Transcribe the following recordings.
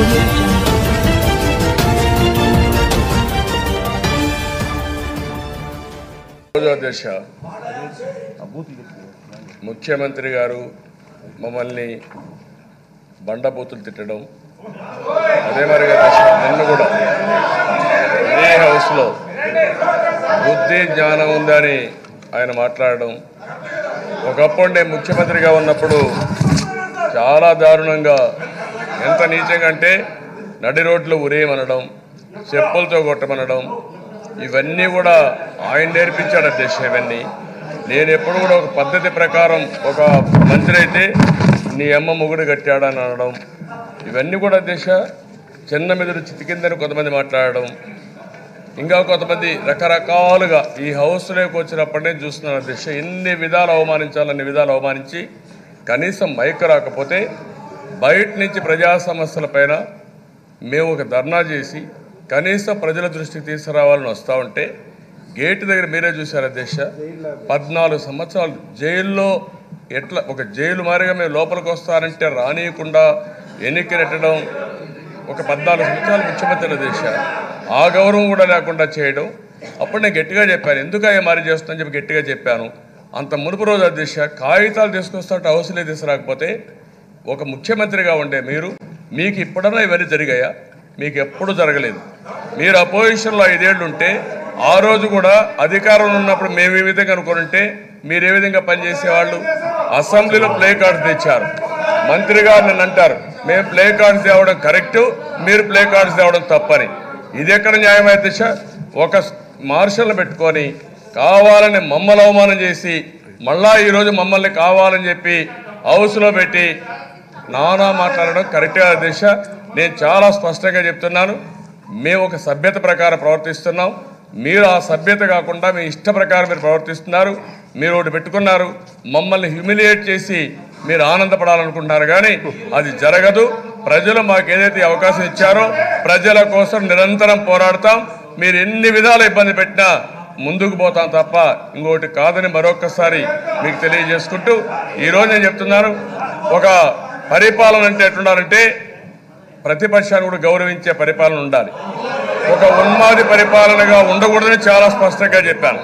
audio jungle. రోజో దశ ముఖ్యమంత్రి గారు మమ్మల్ని బండబూతులు తిట్టడం అదే మరిగా దశ నిన్న కూడా ఇదే హౌస్లో బుద్ధి జ్ఞానం ఉందని ఆయన మాట్లాడడం ఒకప్పుడు నేను ముఖ్యమంత్రిగా ఉన్నప్పుడు చాలా దారుణంగా ఎంత నీచంగా అంటే నడి రోడ్లు ఉరేయమనడం చెప్పులతో కొట్టమనడం ఇవన్నీ కూడా ఆయన నేర్పించాడు అధ్యక్ష ఇవన్నీ నేను ఎప్పుడు కూడా ఒక పద్ధతి ప్రకారం ఒక మంత్రి అయితే నీ అమ్మ మొగుడు కట్టాడని అనడం ఇవన్నీ కూడా అధ్యక్ష చిన్న మెదడు చితికిందని కొంతమంది మాట్లాడడం ఇంకా కొంతమంది రకరకాలుగా ఈ హౌస్లోకి వచ్చినప్పటి నుంచి చూస్తున్నాను అధ్యక్ష ఎన్ని విధాలు అవమానించాలన్ని విధాలు అవమానించి కనీసం మైక్ రాకపోతే బయట నుంచి ప్రజా సమస్యల పైన మేము ఒక ధర్నా చేసి కనీసం ప్రజల దృష్టికి తీసుకురావాలని వస్తూ ఉంటే గేటు దగ్గర మీరే చూశారు అధ్యక్ష పద్నాలుగు సంవత్సరాలు జైల్లో ఎట్లా ఒక జైలు మారిగా మేము లోపలికి వస్తారంటే రానియకుండా ఎన్నిక నెట్టడం ఒక పద్నాలుగు సంవత్సరాలు ముఖ్యమంత్రి దేశ ఆ గౌరవం కూడా లేకుండా చేయడం అప్పుడు నేను గట్టిగా చెప్పాను ఎందుకు అయ్యా మారి చేస్తుందని చెప్పి గట్టిగా చెప్పాను అంత మునుపు రోజు అధ్యక్ష కాగితాలు తీసుకొస్తుంటే హౌస్లే తీసుకురాకపోతే ఒక ముఖ్యమంత్రిగా ఉండే మీరు మీకు ఇప్పుడన్నా ఇవన్నీ జరిగాయా మీకు ఎప్పుడు జరగలేదు మీరు అపోజిషన్లో ఐదేళ్లు ఉంటే ఆ రోజు కూడా అధికారంలో ఉన్నప్పుడు మేము ఏ విధంగా అనుకుంటే మీరు ఏ విధంగా పనిచేసేవాళ్ళు అసెంబ్లీలో ప్లే కార్డ్స్ తెచ్చారు మంత్రి గారు నన్ను అంటారు మేము ప్లే కార్డ్స్ తేవడం కరెక్ట్ మీరు ప్లే కార్డ్స్ తేవడం తప్పని ఇది ఎక్కడ న్యాయమైన దిశ ఒక మార్షల్ని పెట్టుకొని కావాలని మమ్మల్ని అవమానం చేసి మళ్ళా ఈరోజు మమ్మల్ని కావాలని చెప్పి హౌస్లో పెట్టి నానా మాట్లాడడం కరెక్ట్గా దిశ నేను చాలా స్పష్టంగా చెప్తున్నాను మేము ఒక సభ్యత ప్రకారం ప్రవర్తిస్తున్నాం మీరు ఆ సభ్యత కాకుండా మీ ఇష్ట ప్రకారం మీరు ప్రవర్తిస్తున్నారు మీరు ఒకటి పెట్టుకున్నారు మమ్మల్ని హ్యూమిలియేట్ చేసి మీరు ఆనందపడాలనుకుంటున్నారు కానీ అది జరగదు ప్రజలు మాకు ఏదైతే ఈ అవకాశం ఇచ్చారో ప్రజల కోసం నిరంతరం పోరాడతాం మీరు ఎన్ని విధాల ఇబ్బంది పెట్టినా ముందుకు పోతాం తప్ప ఇంకోటి కాదని మరొకసారి మీకు తెలియజేసుకుంటూ ఈరోజు నేను చెప్తున్నాను ఒక పరిపాలన అంటే ఎట్లుండాలంటే ప్రతిపక్షాన్ని కూడా గౌరవించే పరిపాలన ఉండాలి ఒక ఉన్మాది పరిపాలనగా ఉండకూడదని చాలా స్పష్టంగా చెప్పాను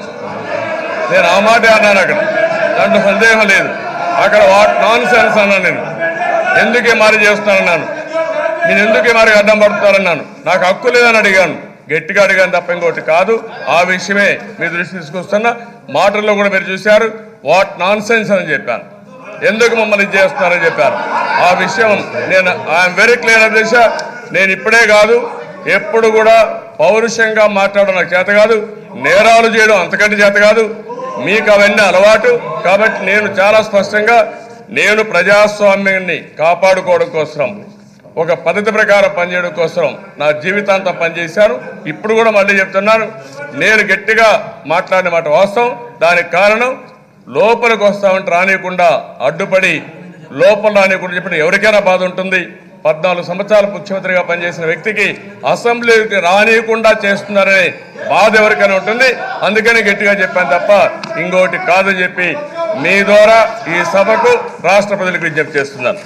నేను ఆ మాట అన్నాను అక్కడ దాంట్లో సందేహం లేదు అక్కడ వాట్ నాన్ సెన్స్ అన్నాను నేను ఎందుకే మారి చేస్తానన్నాను నేను ఎందుకే మారి అడ్డం పడుతున్నానన్నాను నాకు హక్కు లేదని అడిగాను గట్టిగా అడిగాను తప్ప ఇంకోటి కాదు ఆ విషయమే మీ దృష్టి తీసుకొస్తున్నా మాటల్లో కూడా మీరు చూశారు వాట్ నాన్ సెన్స్ అని చెప్పాను ఎందుకు మమ్మల్ని ఇది చేస్తున్నారని చెప్పారు ఆ విషయం నేను ఐఎమ్ వెరీ క్లియర్ అధ్యక్ష నేను ఇప్పుడే కాదు ఎప్పుడు కూడా పౌరుషంగా మాట్లాడడం నాకు చేత కాదు నేరాలు చేయడం అంతకంటే చేత కాదు మీకు అవన్నీ అలవాటు కాబట్టి నేను చాలా స్పష్టంగా నేను ప్రజాస్వామ్యాన్ని కాపాడుకోవడం కోసం ఒక పద్ధతి ప్రకారం పనిచేయడం కోసం నా జీవితాంతం పనిచేశాను ఇప్పుడు కూడా మళ్ళీ చెప్తున్నాను నేను గట్టిగా మాట్లాడిన మాట వాస్తవం దానికి కారణం లోపలికి వస్తామంటే రానియకుండా అడ్డుపడి లోపల రానియకుండా చెప్పిన ఎవరికైనా బాధ ఉంటుంది పద్నాలుగు సంవత్సరాలు ముఖ్యమంత్రిగా పనిచేసిన వ్యక్తికి అసెంబ్లీకి రానియకుండా చేస్తున్నారనే బాధ ఎవరికైనా ఉంటుంది అందుకని గట్టిగా చెప్పాను తప్ప ఇంకోటి కాదని చెప్పి మీ ద్వారా ఈ సభకు రాష్ట్ర ప్రజలకు విజ్ఞప్తి చేస్తున్నాను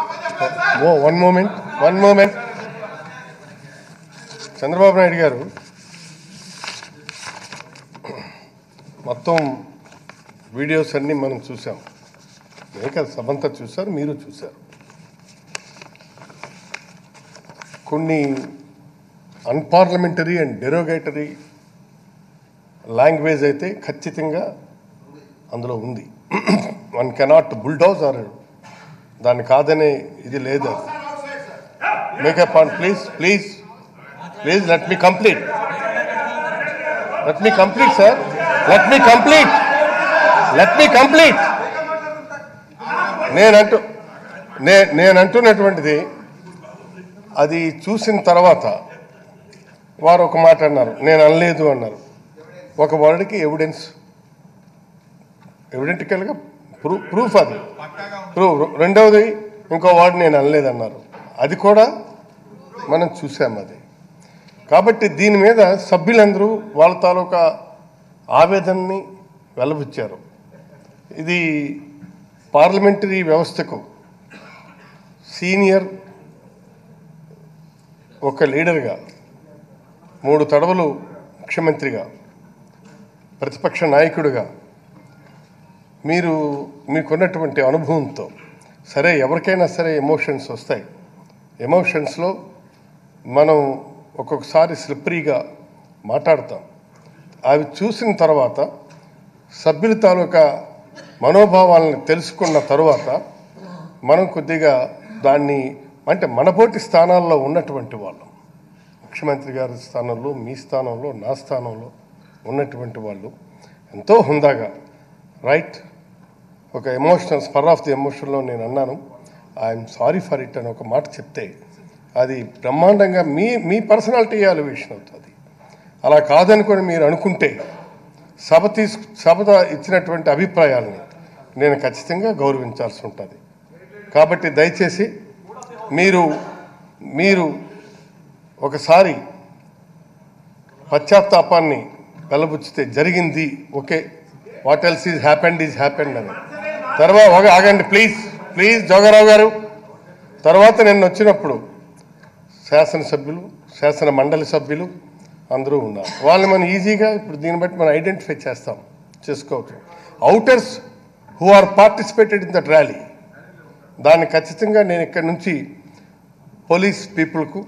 oh one moment one moment Chandrababu Naidu garu మొత్తం వీడియోస్ అన్నీ మనం చూసాం నేను కదా సభంతా చూశారు మీరు చూశారు కొన్ని అన్పార్లమెంటరీ అండ్ డెరోగేటరీ లాంగ్వేజ్ అయితే ఖచ్చితంగా అందులో ఉంది వన్ కెనాట్ బుల్డౌజ్ ఆర్ దాన్ని కాదనే ఇది లేదు makeup point please please please let me complete let me complete sir let me complete let me complete నేనంటూ నే నేను అంటున్నటువంటిది అది చూసిన తర్వాత వారు ఒక మాట అన్నారు నేను అనలేదు అన్నారు ఒక వర్డ్కి ఎవిడెన్స్ ఎవిడెంటికల్గా ప్రూ ప్రూఫ్ అది ప్రూఫ్ రెండవది ఇంకో వర్డ్ నేను అనలేదన్నారు అది కూడా మనం చూసాం అది కాబట్టి దీని మీద సభ్యులందరూ వాళ్ళ తాలూకా ఆవేదనని వెలబుచ్చారు ఇది పార్లమెంటరీ వ్యవస్థకు సీనియర్ ఒక లీడర్గా మూడు తడవలు ముఖ్యమంత్రిగా ప్రతిపక్ష నాయకుడిగా మీరు మీకున్నటువంటి అనుభవంతో సరే ఎవరికైనా సరే ఎమోషన్స్ వస్తాయి ఎమోషన్స్లో మనం ఒక్కొక్కసారి స్లిప్పరీగా మాట్లాడతాం అవి చూసిన తర్వాత సభ్యుల తాలూకా మనోభావాలను తెలుసుకున్న తరువాత మనం కొద్దిగా దాన్ని అంటే మనపోటి స్థానాల్లో ఉన్నటువంటి వాళ్ళం ముఖ్యమంత్రి గారి స్థానంలో మీ స్థానంలో నా స్థానంలో ఉన్నటువంటి వాళ్ళు ఎంతో హుందాగా రైట్ ఒక ఎమోషనల్ స్పర్ ఆఫ్ ది ఎమోషన్లో నేను అన్నాను ఐఎమ్ సారీ ఫర్ ఇట్ అని ఒక మాట చెప్తే అది బ్రహ్మాండంగా మీ మీ పర్సనాలిటీ ఎలివేషన్ అవుతుంది అలా కాదనుకొని మీరు అనుకుంటే సభ తీసుకు సభ ఇచ్చినటువంటి అభిప్రాయాలని నేను ఖచ్చితంగా గౌరవించాల్సి ఉంటుంది కాబట్టి దయచేసి మీరు మీరు ఒకసారి పశ్చాత్తాపాన్ని వెలబుచ్చితే జరిగింది okay what else is happened is happened అని తర్వాత ఒక ఆగండి ప్లీజ్ ప్లీజ్ జోగారావు గారు తర్వాత నేను వచ్చినప్పుడు శాసనసభ్యులు శాసన మండలి సభ్యులు అందరూ ఉన్నారు వాళ్ళని మనం ఈజీగా ఇప్పుడు దీన్ని బట్టి మనం ఐడెంటిఫై చేస్తాం చేసుకోవచ్చు outers who are participated in that rally దాన్ని ఖచ్చితంగా నేను ఇక్కడి నుంచి పోలీస్ పీపుల్కు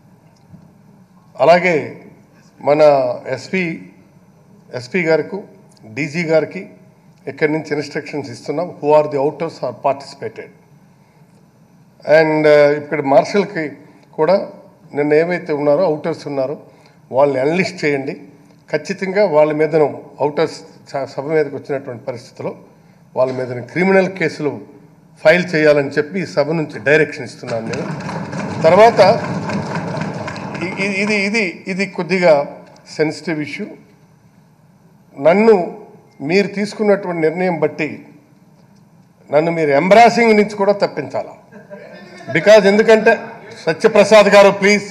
అలాగే మన ఎస్పీ ఎస్పీ గారికి డీజీ గారికి ఇక్కడి నుంచి ఇన్స్ట్రక్షన్స్ ఇస్తున్నాం who are the outers are participated and ఇక్కడ మార్షల్కి కూడా నిన్న ఏవైతే ఉన్నారో అవుటర్స్ ఉన్నారో వాళ్ళని అనలిస్ట్ చేయండి ఖచ్చితంగా వాళ్ళ మీదను అవుటర్స్ స- సభ మీదకి వచ్చినటువంటి పరిస్థితిలో వాళ్ళ మీద క్రిమినల్ కేసులు ఫైల్ చేయాలని చెప్పి ఈ సభ నుంచి డైరెక్షన్ ఇస్తున్నాను నేను తర్వాత ఇ- ఇ- ఇది ఇది ఇది కొద్దిగా సెన్సిటివ్ ఇష్యూ నన్ను మీరు తీసుకున్నటువంటి నిర్ణయం బట్టి నన్ను మీరు ఎంబ్రాసింగ్ నుంచి కూడా తప్పించాలా బికాజ్ ఎందుకంటే సత్యప్రసాద్ గారు ప్లీజ్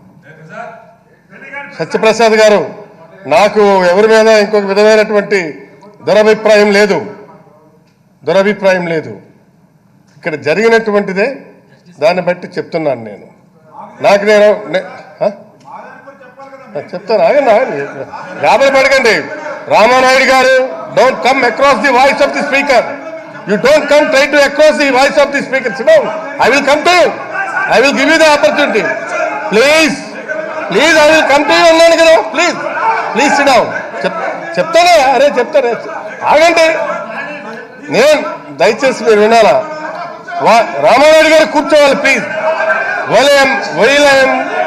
సత్యప్రసాద్ గారు నాకు ఎవరి మీద ఇంకొక విధమైనటువంటి దురభిప్రాయం లేదు దురభిప్రాయం లేదు ఇక్కడ జరిగినటువంటిదే దాన్ని బట్టి చెప్తున్నాను నేను నాకు నేను నే- హ? చెప్తాను ఆగండి ఆగండి గాబరి పడకండి Ramanaidu garu don't come across the voice of the speaker you don't come try to across the voice of the speaker sit down I will come to I will give you the opportunity please please I will come to you అన్నాను కదా please please సిడౌ చెప్తానే అరే చెప్తానే ఆగండి నేను దయచేసి మీరు వినాలా వా రామానాయుడు గారు కూర్చోవాలి ప్లీజ్ వలయం వైలయం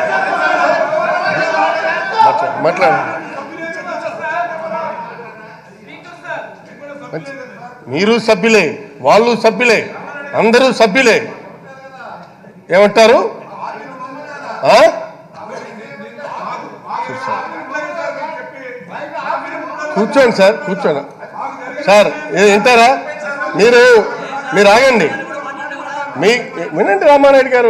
మాట్లాడు మంచి- మీరు సభ్యులే వాళ్ళు సభ్యులే అందరూ సభ్యులే ఏమంటారు ఆ? కూర్చోండి సార్ కూర్చోండి సార్ ఏ- వింటారా మీరు మీరు ఆగండి మీ వినండి రామానాయుడు గారు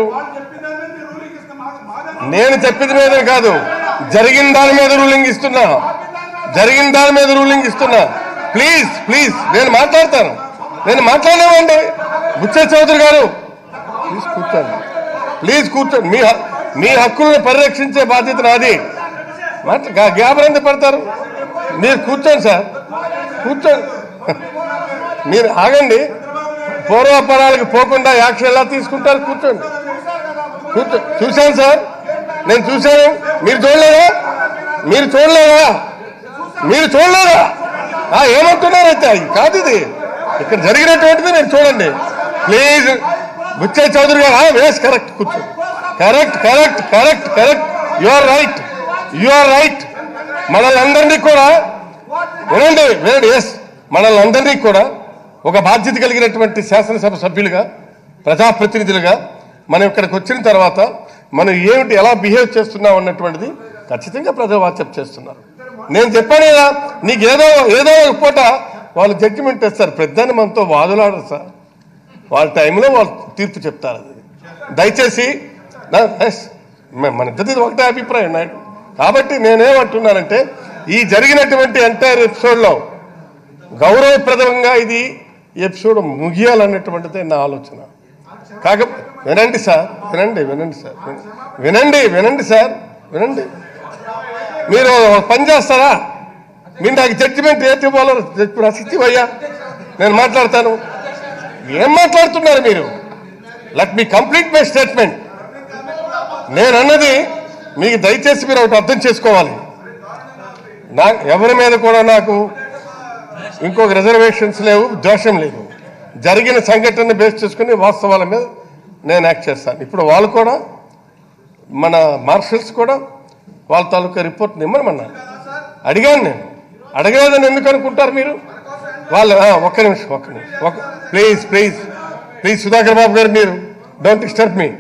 నేను చెప్పింది మీద కాదు జరిగిన దాని మీద రూలింగ్ ఇస్తున్నా జరిగిన దాని మీద రూలింగ్ ఇస్తున్నా ప్లీజ్ ప్లీజ్ నేను మాట్లాడతాను నేను మాట్లాడలేమండి బుచ్చే చౌదరి గారు ప్లీజ్ కూర్చోండి ప్లీజ్ కూర్చోండి మీ హ- మీ హక్కులను పరిరక్షించే బాధ్యత నాది మాట్లా గా- గాబర్ ఎంత పడతారు మీరు కూర్చోండి సార్ కూర్చోండి మీరు ఆగండి పూర్వాపరాలకు పోకుండా యాక్షన్ ఎలా తీసుకుంటారు కూర్చోండి కూర్చో చూశాను సార్ నేను చూశాను మీరు చూడలేదా మీరు చూడలేదా మీరు చూడలేదా ఆ, ఏమంటున్నారైతే అది కాదు ఇది ఇక్కడ జరిగినటువంటిది మీరు చూడండి ప్లీజ్ బుచ్చే చౌదరి గారు వేస్ కరెక్ట్ కూర్చో correct correct correct correct you are right you are right మనల్ని అందరినీ కూడా వినండి వినండి ఎస్ మనల్ని అందరినీ కూడా ఒక బాధ్యత కలిగినటువంటి శాసనసభ సభ్యులుగా ప్రజాప్రతినిధులుగా మనం ఇక్కడికి వచ్చిన తర్వాత మనం ఏమిటి ఎలా బిహేవ్ చేస్తున్నాం అన్నటువంటిది ఖచ్చితంగా ప్రజలు వాట్సప్ చేస్తున్నారు నేను చెప్పాను కదా నీకు ఏదో ఏదో ఒక పూట వాళ్ళు జడ్జిమెంట్ ఇస్తారు పెద్దని మనతో వాదులాడరు సార్ వాళ్ళ టైంలో వాళ్ళు తీర్పు చెప్తారు అది దయచేసి నా- ఎస్, మ- మన ఇద్దరిది ఒకటే అభిప్రాయం నాయుడు కాబట్టి నేనేమంటున్నానంటే ఈ జరిగినటువంటి ఎంటైర్ ఎపిసోడ్లో గౌరవప్రదంగా ఇది ఈ ఎపిసోడ్ ముగియాలన్నటువంటిదే నా ఆలోచన కాక వినండి సార్ వినండి వినండి సార్ వినండి వినండి సార్ వినండి మీరు పని చేస్తారా మీరు నాకు జడ్జిమెంట్ ఏది ఇవ్వాలో రసిచ్చి అయ్యా నేను మాట్లాడతాను ఏం మాట్లాడుతున్నారు మీరు let me complete my statement నేను అన్నది మీకు దయచేసి మీరు ఒకటి అర్థం చేసుకోవాలి నా ఎవరి మీద కూడా నాకు ఇంకొక రిజర్వేషన్స్ లేవు దోషం లేదు జరిగిన సంఘటన బేస్ చేసుకుని వాస్తవాల మీద నేను యాక్ట్ చేస్తాను ఇప్పుడు వాళ్ళు కూడా మన మార్షల్స్ కూడా వాళ్ళ తాలూకా రిపోర్ట్ నిమ్మనమన్నారు అడిగాను నేను అడగలేదని ఎందుకు అనుకుంటారు మీరు వాళ్ళు ఆ, ఒక్క నిమిషం ఒక్క నిమిషం ఒక please please please Sudhakar Babu garu మీరు డోంట్ డిస్టర్బ్ మీ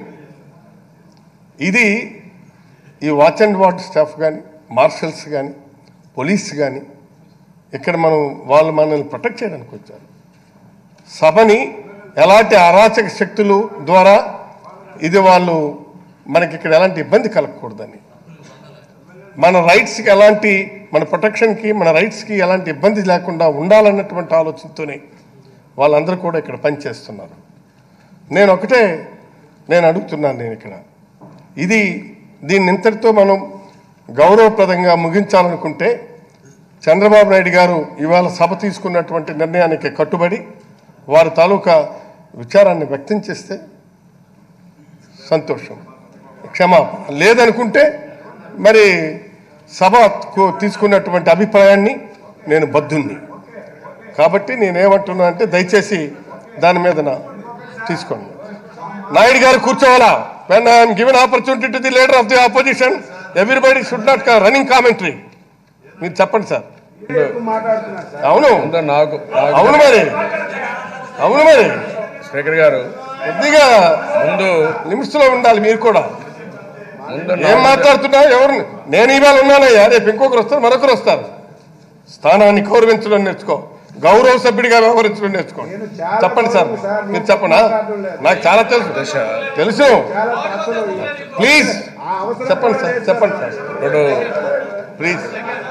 ఇది ఈ వాచ్ అండ్ వార్డ్ స్టాఫ్ కానీ మార్షల్స్ కానీ పోలీస్ కానీ ఇక్కడ మనం వాళ్ళు మనల్ని ప్రొటెక్ట్ చేయడానికి వచ్చారు సభని ఎలాంటి అరాచక శక్తులు ద్వారా ఇది వాళ్ళు మనకి ఇక్కడ ఎలాంటి ఇబ్బంది కలగకూడదని మన రైట్స్కి ఎలాంటి మన ప్రొటెక్షన్కి మన రైట్స్కి ఎలాంటి ఇబ్బంది లేకుండా ఉండాలన్నటువంటి ఆలోచనతోనే వాళ్ళందరూ కూడా ఇక్కడ పనిచేస్తున్నారు నేను ఒకటే నేను అడుగుతున్నాను నేను ఇక్కడ ఇది దీన్ని ఇంతటితో మనం గౌరవప్రదంగా ముగించాలనుకుంటే చంద్రబాబు నాయుడు గారు ఇవాళ సభ తీసుకున్నటువంటి నిర్ణయానికి కట్టుబడి వారి తాలూకా విచారాన్ని వ్యక్తం చేస్తే సంతోషం క్షమాపణ లేదనుకుంటే మరి సభ కు- తీసుకున్నటువంటి అభిప్రాయాన్ని నేను బద్దుణ్ణి కాబట్టి నేనేమంటున్నా అంటే దయచేసి దాని మీద నా తీసుకోండి నాయుడు గారు కూర్చోవాలా when I'm given opportunity to the leader of the opposition everybody should not running commentary మీరు చెప్పండి సార్ అవును ముందు నాకు నాకు- అవును మరి అవును మరి స్పీకర్ గారు కొద్దిగా ముందు లిమిట్స్లో ఉండాలి మీరు కూడా ముందు ఏం నాకు- మాట్లాడుతున్నావు ఎవరు నేను ఇవాళ ఉన్నానయ్యా రేపు ఇంకొకరు వస్తారు మరొకరు వస్తారు స్థానాన్ని గౌరవించడం నేర్చుకో గౌరవ సభ్యుడిగా వ్యవహరించడం నేర్చుకో చెప్పండి సార్ మీరు చెప్పనా నాకు చాలా తెలుసు దశ తెలుసు ప్లీజ్ చెప్పండి సార్ చెప్పండి సార్ ఇప్పుడు ప్లీజ్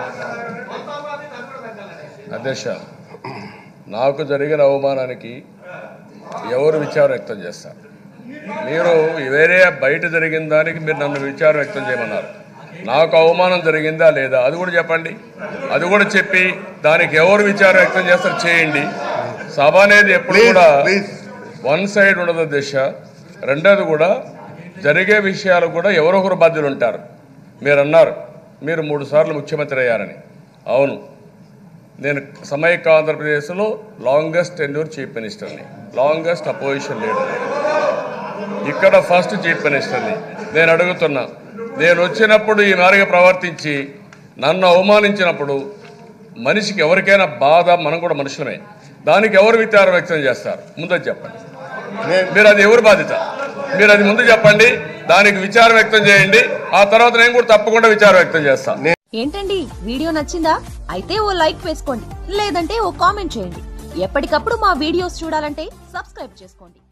అధ్యక్ష నాకు జరిగిన అవమానానికి ఎవరు విచారం వ్యక్తం చేస్తారు మీరు వేరే బయట జరిగిన దానికి మీరు నన్ను విచారం వ్యక్తం చేయమన్నారు నాకు అవమానం జరిగిందా లేదా అది కూడా చెప్పండి అది కూడా చెప్పి దానికి ఎవరు విచారం వ్యక్తం చేస్తారు చేయండి సభ అనేది ఎప్పుడు ప్లీజ్ కూడా ప్లీజ్ వన్ సైడ్ ఉండదు దిశ రెండోది కూడా జరిగే విషయాలు కూడా ఎవరొకరు బాధ్యులు ఉంటారు మీరు అన్నారు మీరు మూడు సార్లు ముఖ్యమంత్రి అయ్యారని అవును నేను సమైక్య ఆంధ్రప్రదేశ్లో లాంగెస్ట్ టెన్యూర్ చీఫ్ మినిస్టర్ని లాంగెస్ట్ అపోజిషన్ లీడర్ ఇక్కడ ఫస్ట్ చీఫ్ మినిస్టర్ని నేను అడుగుతున్నా నేను వచ్చినప్పుడు ఈ మేరగా ప్రవర్తించి నన్ను అవమానించినప్పుడు మనిషికి ఎవరికైనా బాధ మనం కూడా మనుషులమే దానికి ఎవరు విచారం వ్యక్తం చేస్తారు ముందు అది చెప్పండి నేను మీరు అది ఎవరు బాధ్యత మీరు అది ముందు చెప్పండి దానికి విచారం వ్యక్తం చేయండి ఆ తర్వాత నేను కూడా తప్పకుండా విచారం వ్యక్తం చేస్తాను ఏంటండి వీడియో నచ్చిందా అయితే ఓ లైక్ వేసుకోండి లేదంటే ఓ కామెంట్ చేయండి ఎప్పటికప్పుడు మా వీడియోస్ చూడాలంటే సబ్స్క్రైబ్ చేసుకోండి